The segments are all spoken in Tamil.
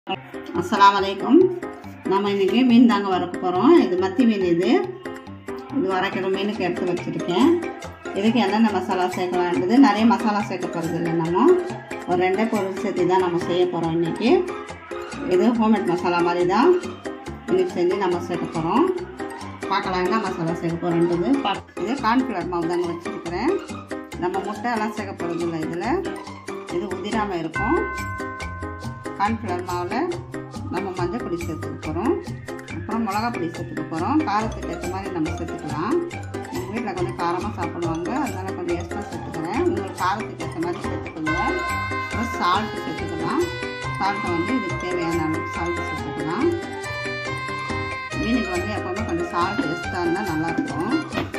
அஸ்ஸலாமு அலைக்கும் நம்ம இன்றைக்கி மீன் தாங்க வறுக்க போகிறோம் இது மத்தி மீன் இது இது வரைக்கிற மீனுக்கு எடுத்து வச்சுருக்கேன் இதுக்கு என்னென்ன மசாலா சேர்க்கலான்றது நிறைய மசாலா சேர்க்க போகிறது இல்லை நம்ம ஒரு ரெண்டே பொருள் சேர்த்து தான் நம்ம செய்ய போகிறோம் இன்றைக்கி இது ஹோம்மேட் மசாலா மாதிரி தான் இன்றைக்கி செஞ்சு நம்ம சேர்க்க போகிறோம் பார்க்கலாம் என்ன மசாலா சேர்க்க போகிறோன்றது பா இது கார்ன்ஃப்ளவர் மாவு தாங்க வச்சுருக்கிறேன் நம்ம முட்டை எல்லாம் சேர்க்க போகிறது இல்லை இதில் இது உதிராமல் இருக்கும் கார்ன்ஃப்ளவர் மாவில் நம்ம மஞ்சள் பொடி சேர்த்துக்க போகிறோம் அப்புறம் மிளகா பொடி சேர்த்துக்க போகிறோம் காரத்துக்கு ஏற்ற மாதிரி நம்ம சேர்த்துக்கலாம் எங்கள் வீட்டில் கொஞ்சம் காரமாக சாப்பிடுவாங்க அதனால் கொஞ்சம் எக்ஸ்ட்ரா சேர்த்துக்கிறேன் உங்களுக்கு காரத்துக்கு ஏற்ற மாதிரி சேர்த்துக்கோங்க அப்புறம் சால்ட்டு சேர்த்துக்கலாம் சால்ட்டை வந்து இதுக்கு தேவையான அளவுக்கு சால்ட்டு சேர்த்துக்கலாம் மீனுக்கு வந்து எப்போவுமே கொஞ்சம் சால்ட் எக்ஸ்ட்ரா இருந்தால் நல்லாயிருக்கும்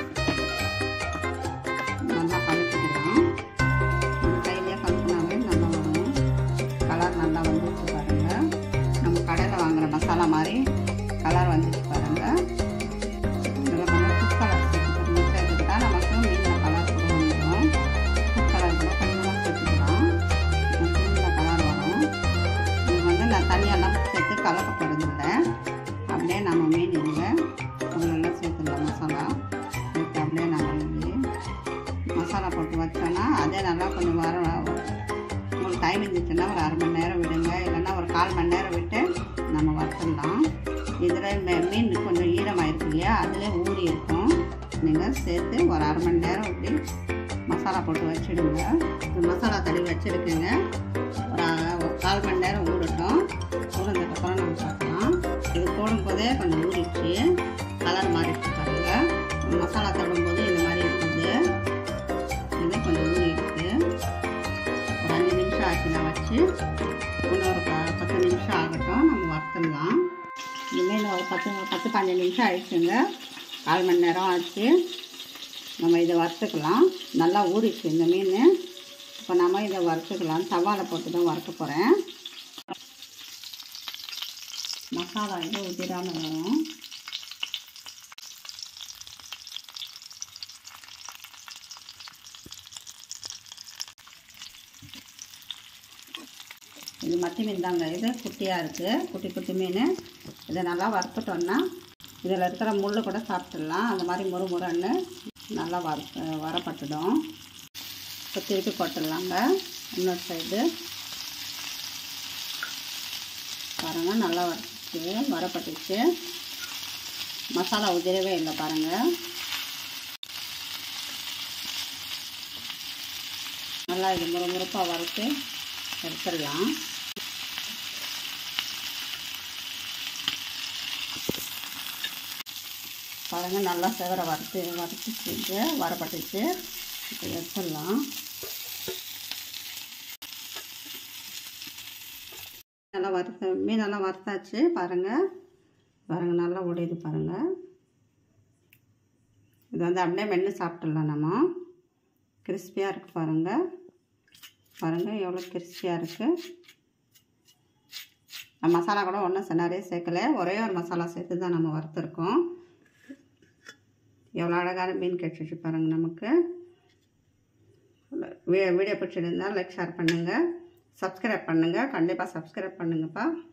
நல்லா கலக்கிக்கலாம் கையிலே கலக்கினாவே நல்லா வரும் கலர் நல்லா வந்துச்சு பாருங்கள் நம்ம கடையில் வாங்குகிற மசாலா மாதிரி கலர் வந்துச்சு பாருங்கள் இதில் கொஞ்சம் ஃபுட் கலர் சேர்த்துக்கணும் சேர்த்துக்கிட்டா நமக்கு மீனில் கலர் கூட வந்துடும் ஃபுட் கலர் கூட கொஞ்சமாக சேர்த்துக்கலாம் மீனில் கலர் வரும் இது வந்து நான் தனியெல்லாம் சேர்த்து கலக்க போகிறதில்ல அப்படியே நம்ம மீன் இதில் உள்ளெல்லாம் சேர்த்துடலாம் மசாலா சேர்த்து அப்படியே நம்ம வந்து மசாலா போட்டு வச்சோன்னா அதே நல்லா கொஞ்சம் வர உங்களுக்கு டைம் இருந்துச்சுன்னா ஒரு அரை மணி நேரம் விடுங்க இல்லைன்னா ஒரு கால் மணி நேரம் விட்டு நம்ம வறுத்துடலாம் இதில் மீன் கொஞ்சம் ஈரமாயிருக்கு இல்லையா அதில் ஊறி இருக்கும் நீங்கள் சேர்த்து ஒரு அரை மணி நேரம் இப்படி மசாலா போட்டு வச்சுடுங்க இந்த மசாலா தடவி வச்சுருக்கேங்க ஒரு அ- ஒரு கால் மணி நேரம் ஊறட்டும் ஊறினதுக்கப்புறம் நம்ம பார்க்கலாம் இது போடும்போதே கொஞ்சம் ஊறிடுச்சு கலர் மாறிடுச்சு பாருங்கள் மசாலா தடும்போது இந்த மாதிரி இருக்குது இது கொஞ்சம் ஊறி இருக்கு ஒரு அஞ்சு நிமிஷம் ஆச்சு நான் வச்சு இன்னொரு ப பத்து நிமிஷம் ஆகட்டும் நம்ம வறுத்துடலாம் இந்த மீன் ஒரு பத்து பத்து பதினஞ்சு நிமிஷம் ஆயிடுச்சுங்க கால் மணி நேரம் ஆச்சு நம்ம இதை வறுத்துக்கலாம் நல்லா ஊறிச்சு இந்த மீன் இப்போ நம்ம இதை வறுத்துக்கலாம் தவாவில் போட்டு தான் வறுக்க போகிறேன் மசாலா இது உதிராமல் வரும் இது மத்தி மீன் தாங்க இது குட்டியாக இருக்குது குட்டி குட்டி மீன் இதை நல்லா வறுத்துட்டோன்னா இதில் இருக்கிற முள் கூட சாப்பிட்டுடலாம் அந்த மாதிரி முறு முறைன்னு நல்லா வறு வரப்பட்டுடும் இப்போ திருப்பி போட்டுடலாங்க இன்னொரு சைடு பாருங்கள் நல்லா வறுத்துச்சு வரப்பட்டுச்சு மசாலா உதிரவே இல்லை பாருங்கள் நல்லா இது முறை முறுப்பாக வறுத்து எடுத்துடலாம் பாருங்க நல்லா செவரை வறுத்து வறுத்துச்சு வரப்பட்டுச்சு இப்போ எடுத்துடலாம் நல்லா வறுத்த மீனெல்லாம் வறுத்தாச்சு பாருங்கள் பாருங்கள் நல்லா உடையுது பாருங்கள் இது வந்து அப்படியே மென்று சாப்பிட்டுடலாம் நம்ம கிறிஸ்பியாக இருக்குது பாருங்கள் பாருங்கள் எவ்வளோ கிறிஸ்பியாக இருக்குது மசாலா கூட ஒன்றும் நிறைய சேர்க்கல ஒரே ஒரு மசாலா சேர்த்து தான் நம்ம வறுத்துருக்கோம் எவ்வளோ அழகான மீன் கிடச்சிச்சு பாருங்கள் நமக்கு வீ வீடியோ பிடிச்சிருந்தால் லைக் ஷேர் பண்ணுங்கள் சப்ஸ்கிரைப் பண்ணுங்கள் கண்டிப்பாக சப்ஸ்கிரைப் பண்ணுங்கப்பா